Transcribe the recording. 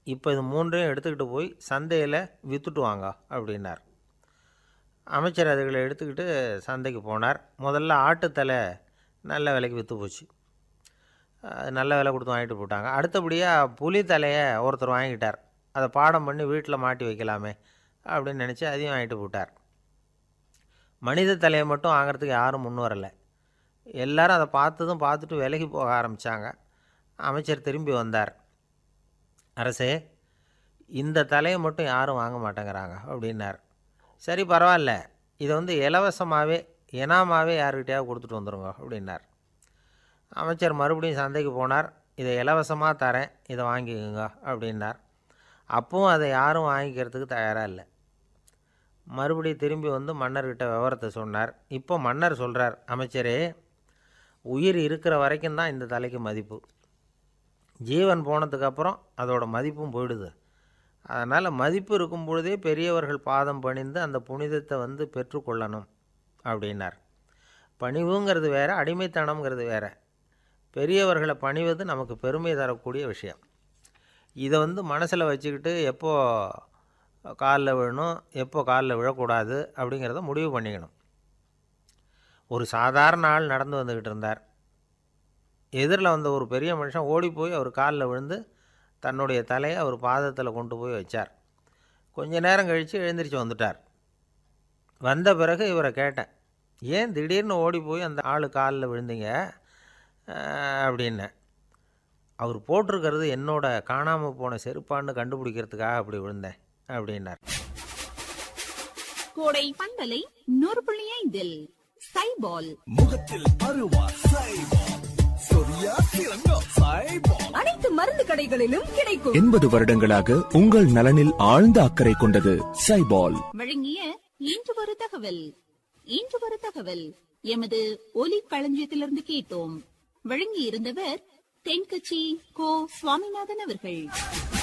இப்போ இது மூன்றையும் எடுத்துக்கிட்டு போய் சந்தையில் விற்றுட்டு வாங்க அப்படின்னார் அமைச்சர் அதுகளை எடுத்துக்கிட்டு சந்தைக்கு போனார் முதல்ல ஆட்டுத்தலை நல்ல விலைக்கு விற்று போச்சு அது நல்ல விலை கொடுத்து வாங்கிட்டு போட்டாங்க அடுத்தபடியாக புலி தலையை ஒருத்தர் வாங்கிட்டார் அதை பாடம் பண்ணி வீட்டில் மாட்டி வைக்கலாமே அப்படின்னு நினச்சி அதையும் வாங்கிட்டு போட்டார் மனித தலையை மட்டும் வாங்குறதுக்கு யாரும் முன் வரலை எல்லாரும் அதை பார்த்ததும் பார்த்துட்டு விலகி போக ஆரம்பித்தாங்க அமைச்சர் திரும்பி வந்தார் அரசே இந்த தலையை மட்டும் யாரும் வாங்க மாட்டேங்கிறாங்க அப்படின்னார் சரி பரவாயில்ல இதை வந்து இலவசமாகவே இனாமாவே யாருக்கிட்டையாவது கொடுத்துட்டு வந்துருங்க அப்படின்னார் அமைச்சர் மறுபடியும் சந்தைக்கு போனார் இதை இலவசமாக தரேன் இதை வாங்கிக்கோங்க அப்படின்னார் அப்பவும் அதை யாரும் வாங்கிக்கிறதுக்கு தயாராக இல்லை மறுபடியும் திரும்பி வந்து மன்னர்கிட்ட விவரத்தை சொன்னார் இப்போ மன்னர் சொல்கிறார் அமைச்சரே உயிர் இருக்கிற வரைக்கும் தான் இந்த தலைக்கு மதிப்பு ஜீவன் போனதுக்கப்புறம் அதோட மதிப்பும் போயிடுது அதனால் மதிப்பு இருக்கும் பொழுதே பெரியவர்கள் பாதம் பணிந்து அந்த புனிதத்தை வந்து பெற்றுக்கொள்ளணும் அப்படின்னார் பணிவுங்கிறது வேறு அடிமைத்தனம்ங்கிறது வேறு பெரியவர்களை பணிவது நமக்கு பெருமை தரக்கூடிய விஷயம் இதை வந்து மனசில் வச்சுக்கிட்டு எப்போ காலில் விழணும் எப்போ காலில் விழக்கூடாது அப்படிங்கிறத முடிவு பண்ணிக்கணும் ஒரு சாதாரண ஆள் நடந்து வந்துக்கிட்டு இருந்தார் எதிரில் வந்த ஒரு பெரிய மனுஷன் ஓடி போய் அவர் காலில் விழுந்து தன்னுடைய தலையை அவர் பாதத்தில் கொண்டு போய் வச்சார் கொஞ்ச நேரம் கழித்து எழுந்திரிச்சு வந்துட்டார் வந்த பிறகு இவரை கேட்டேன் ஏன் திடீர்னு ஓடி போய் அந்த ஆள் காலில் விழுந்தீங்க அஹ், அப்படின்னேன் அவர் போட்டிருக்கிறது என்னோட காணாமல் போன செருப்பான்னு கண்டுபிடிக்கிறதுக்காக அப்படி விழுந்தேன் அப்படின்னார் கோடை பண்பலை நூறு புள்ளி ஐந்தில் சைபால் முகத்தில் அருவா சைபால் சொரியா சிறங்கோ சைபால் அனைத்து மருந்து கடைகளிலும் கிடைக்கும் எண்பது வருடங்களாக உங்கள் நலனில் ஆழ்ந்த அக்கறை கொண்டது சைபால் வழங்கிய இன்று ஒரு தகவல் இன்று ஒரு தகவல் எமது ஒலி களஞ்சியத்திலிருந்து கேட்டோம் வழங்கி இருந்தவர் தென்கட்சி கோ சுவாமிநாதன் அவர்கள்